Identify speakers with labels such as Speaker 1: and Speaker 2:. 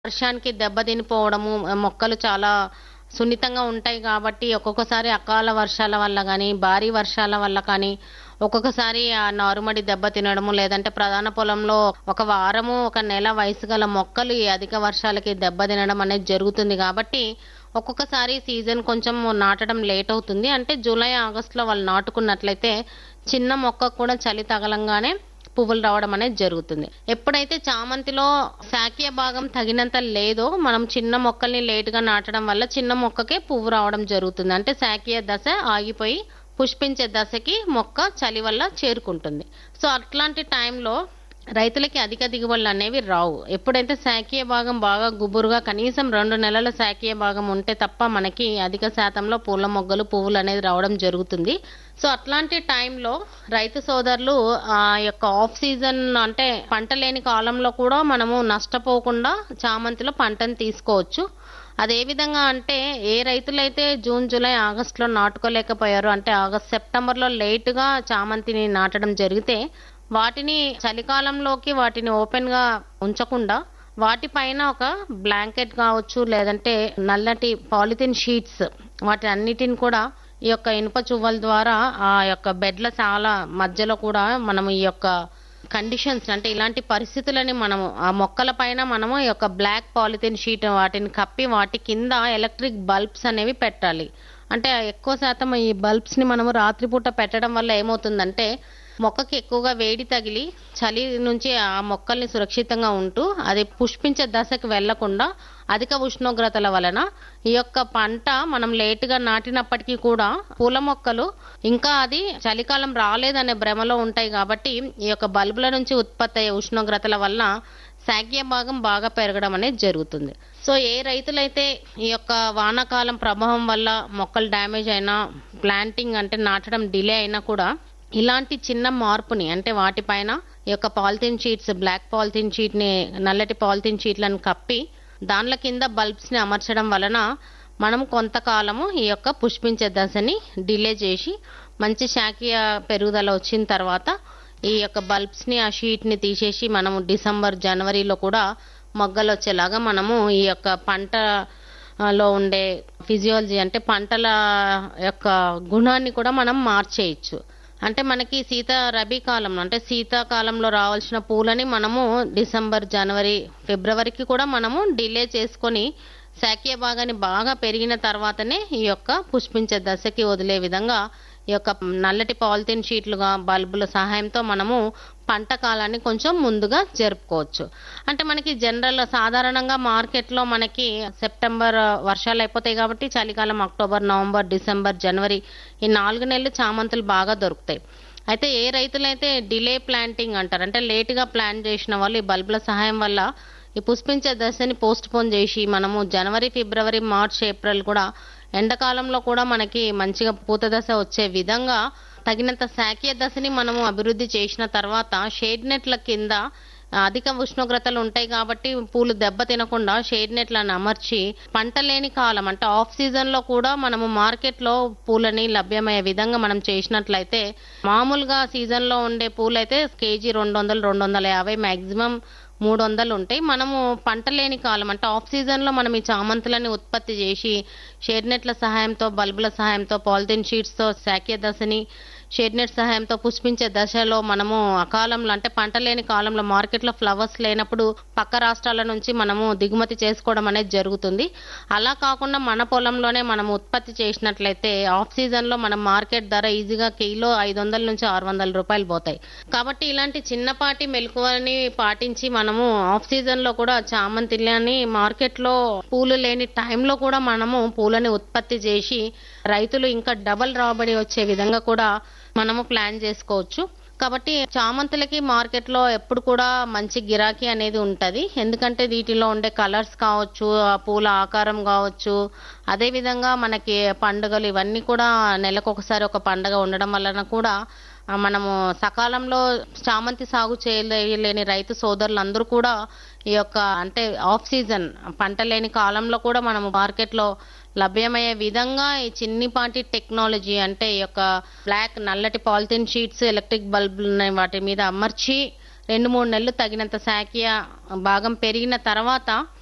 Speaker 1: వర్షానికి దెబ్బతినిపోవడము మొక్కలు చాలా సున్నితంగా ఉంటాయి కాబట్టి ఒక్కొక్కసారి అకాల వర్షాల వల్ల కానీ భారీ వర్షాల వల్ల కానీ ఒక్కొక్కసారి ఆ నారుమడి దెబ్బ తినడము లేదంటే ప్రధాన పొలంలో ఒక వారము ఒక నెల వయసు గల మొక్కలు ఈ అధిక వర్షాలకి దెబ్బ తినడం అనేది జరుగుతుంది కాబట్టి ఒక్కొక్కసారి సీజన్ కొంచెం నాటడం లేట్ అవుతుంది అంటే జూలై ఆగస్టులో వాళ్ళు నాటుకున్నట్లయితే చిన్న మొక్క కూడా చలి తగలంగానే పువ్వులు రావడం అనేది జరుగుతుంది ఎప్పుడైతే చామంతిలో శాఖీయ భాగం తగినంత లేదో మనం చిన్న మొక్కల్ని లేటుగా నాటడం వల్ల చిన్న మొక్కకే పువ్వు రావడం జరుగుతుంది అంటే శాఖీయ దశ ఆగిపోయి పుష్పించే దశకి మొక్క చలి వల్ల చేరుకుంటుంది సో అట్లాంటి టైంలో రైతులకి అధిక దిగుబడులు అనేవి రావు ఎప్పుడైతే శాఖీయ భాగం బాగా గుబురుగా కనీసం రెండు నెలల శాఖీయ భాగం ఉంటే తప్ప మనకి అధిక శాతంలో పూల మొగ్గలు పువ్వులు అనేది రావడం జరుగుతుంది సో అట్లాంటి టైంలో రైతు సోదరులు ఆ యొక్క ఆఫ్ సీజన్ అంటే పంట లేని కాలంలో కూడా మనము నష్టపోకుండా చామంతిలో పంటను తీసుకోవచ్చు అదే విధంగా అంటే ఏ రైతులైతే జూన్ జూలై ఆగస్టులో నాటుకోలేకపోయారు అంటే ఆగస్ట్ సెప్టెంబర్లో లేటుగా చామంతిని నాటడం జరిగితే వాటిని చలికాలంలోకి వాటిని ఓపెన్ గా ఉంచకుండా వాటిపైన ఒక బ్లాంకెట్ కావచ్చు లేదంటే నల్లటి పాలిథిన్ షీట్స్ వాటి అన్నిటిని కూడా ఈ యొక్క ఇనుప చువ్వల ద్వారా ఆ యొక్క బెడ్ల చాలా మధ్యలో కూడా మనం ఈ యొక్క కండిషన్స్ అంటే ఇలాంటి పరిస్థితులని మనము ఆ మొక్కల పైన మనము ఈ యొక్క బ్లాక్ పాలిథిన్ షీట్ వాటిని కప్పి వాటి కింద ఎలక్ట్రిక్ బల్బ్స్ అనేవి పెట్టాలి అంటే ఎక్కువ శాతం ఈ బల్బ్స్ ని మనము రాత్రిపూట పెట్టడం వల్ల ఏమవుతుందంటే మొక్కకి ఎక్కువగా వేడి తగిలి చలి నుంచి ఆ మొక్కల్ని సురక్షితంగా ఉంటూ అది పుష్పించే దశకు వెళ్లకుండా అధిక ఉష్ణోగ్రతల వలన ఈ యొక్క పంట మనం లేటుగా నాటినప్పటికీ కూడా పూల మొక్కలు ఇంకా అది చలికాలం రాలేదనే భ్రమలో ఉంటాయి కాబట్టి ఈ యొక్క బల్బుల నుంచి ఉత్పత్తి అయ్యే ఉష్ణోగ్రతల వల్ల శాగ్య భాగం బాగా పెరగడం అనేది జరుగుతుంది సో ఏ రైతులైతే ఈ యొక్క వానాకాలం ప్రభావం వల్ల మొక్కలు డ్యామేజ్ అయినా ప్లాంటింగ్ అంటే నాటడం డిలే అయినా కూడా ఇలాంటి చిన్న మార్పుని అంటే వాటిపైన ఈ యొక్క polythene sheets black polythene sheet ని నల్లటి పాలిథిన్ షీట్లను కప్పి దానిల కింద బల్బ్స్ ని అమర్చడం వలన మనం కొంతకాలము ఈ యొక్క పుష్పించే దశని డిలే చేసి మంచి శాఖీయ పెరుగుదల వచ్చిన తర్వాత ఈ యొక్క బల్బ్స్ ని ఆ షీట్ ని తీసేసి మనము డిసెంబర్ జనవరిలో కూడా మొగ్గలు వచ్చేలాగా మనము ఈ యొక్క పంట ఆ, లో ఉండే ఫిజియాలజీ అంటే పంటల యొక్క గుణాన్ని కూడా మనం మార్చేయచ్చు అంటే మనకి శీత రబీ కాలం అంటే శీతాకాలంలో రావాల్సిన పూలని మనము డిసెంబర్ జనవరి ఫిబ్రవరికి కూడా మనము డిలే చేసుకొని శాఖీయ భాగాన్ని బాగా పెరిగిన తర్వాతనే ఈ యొక్క పుష్పించే దశకి వదిలే విధంగా ఈ యొక్క నల్లటి పాలిథిన్ షీట్లుగా బల్బుల సహాయంతో మనము పంట కాలాన్ని కొంచెం ముందుగా జరుపుకోవచ్చు అంటే మనకి జనరల్ సాధారణంగా మార్కెట్లో మనకి సెప్టెంబర్ వర్షాలు అయిపోతాయి కాబట్టి చలికాలం అక్టోబర్ నవంబర్ డిసెంబర్ జనవరి ఈ నాలుగు నెలలు చామంతులు బాగా దొరుకుతాయి అయితే ఏ రైతులైతే డిలే ప్లాంటింగ్ అంటారు అంటే లేటుగా ప్లాంట్ చేసిన వాళ్ళు ఈ బల్బుల సహాయం వల్ల ఈ పుష్పించే దశని పోస్ట్ పోన్ చేసి మనము జనవరి ఫిబ్రవరి మార్చ్ ఏప్రిల్ కూడా ఎండాకాలంలో కూడా మనకి మంచిగా పూత దశ వచ్చే విధంగా తగినంత శాఖీయ దశని మనము అభివృద్ధి చేసిన తర్వాత షేడ్ నెట్ల కింద అధిక ఉష్ణోగ్రతలు ఉంటాయి కాబట్టి పూలు దెబ్బ తినకుండా షేడ్ నెట్లను అమర్చి పంట లేని కాలం అంటే ఆఫ్ సీజన్ లో కూడా మనము మార్కెట్ లో పూలని లభ్యమయ్యే విధంగా మనం చేసినట్లయితే మామూలుగా సీజన్ లో ఉండే పూలైతే కేజీ రెండు వందలు రెండు వందల యాభై మాక్సిమం మూడు వందలు ఉంటాయి మనము పంట లేని కాలం అంటే ఆఫ్ సీజన్ లో మనం ఈ చామంతులని ఉత్పత్తి చేసి షేడ్ నెట్ల సహాయంతో బల్బుల సహాయంతో పాలిథిన్ షీట్స్ తో శాఖీయ దశని షేడ్ నెట్ సహాయంతో పుష్పించే దశలో మనము అకాలంలో అంటే పంట లేని కాలంలో మార్కెట్లో ఫ్లవర్స్ లేనప్పుడు పక్క రాష్ట్రాల నుంచి మనము దిగుమతి చేసుకోవడం అనేది జరుగుతుంది అలా కాకుండా మన పొలంలోనే మనం ఉత్పత్తి చేసినట్లయితే ఆఫ్ సీజన్ లో మనం మార్కెట్ ధర ఈజీగా కిలో ఐదు వందల నుంచి ఆరు వందల రూపాయలు పోతాయి కాబట్టి ఇలాంటి చిన్నపాటి మెలకువని పాటించి మనము ఆఫ్ సీజన్ లో కూడా చామంతిని మార్కెట్ లో పూలు లేని టైంలో కూడా మనము పూలని ఉత్పత్తి చేసి రైతులు ఇంకా డబల్ రాబడి వచ్చే విధంగా కూడా మనము ప్లాన్ చేసుకోవచ్చు కాబట్టి చామంతులకి మార్కెట్ లో ఎప్పుడు కూడా మంచి గిరాకీ అనేది ఉంటది ఎందుకంటే వీటిలో ఉండే కలర్స్ కావచ్చు ఆ పూల ఆకారం కావచ్చు అదే విధంగా మనకి పండుగలు ఇవన్నీ కూడా నెలకు ఒకసారి ఒక పండుగ ఉండడం వలన కూడా ఆ, మనము సకాలంలో చామంతి సాగు చేయలేని రైతు సోదరులందరూ కూడా ఈ యొక్క అంటే ఆఫ్ సీజన్ పంట లేని కాలంలో కూడా మనము మార్కెట్లో లభ్యమయ్యే విధంగా ఈ చిన్నిపాటి టెక్నాలజీ అంటే ఈ యొక్క బ్లాక్ నల్లటి పాలిథిన్ షీట్స్ ఎలక్ట్రిక్ బల్బులు వాటి మీద అమర్చి రెండు మూడు నెలలు తగినంత శాఖీయ భాగం పెరిగిన తర్వాత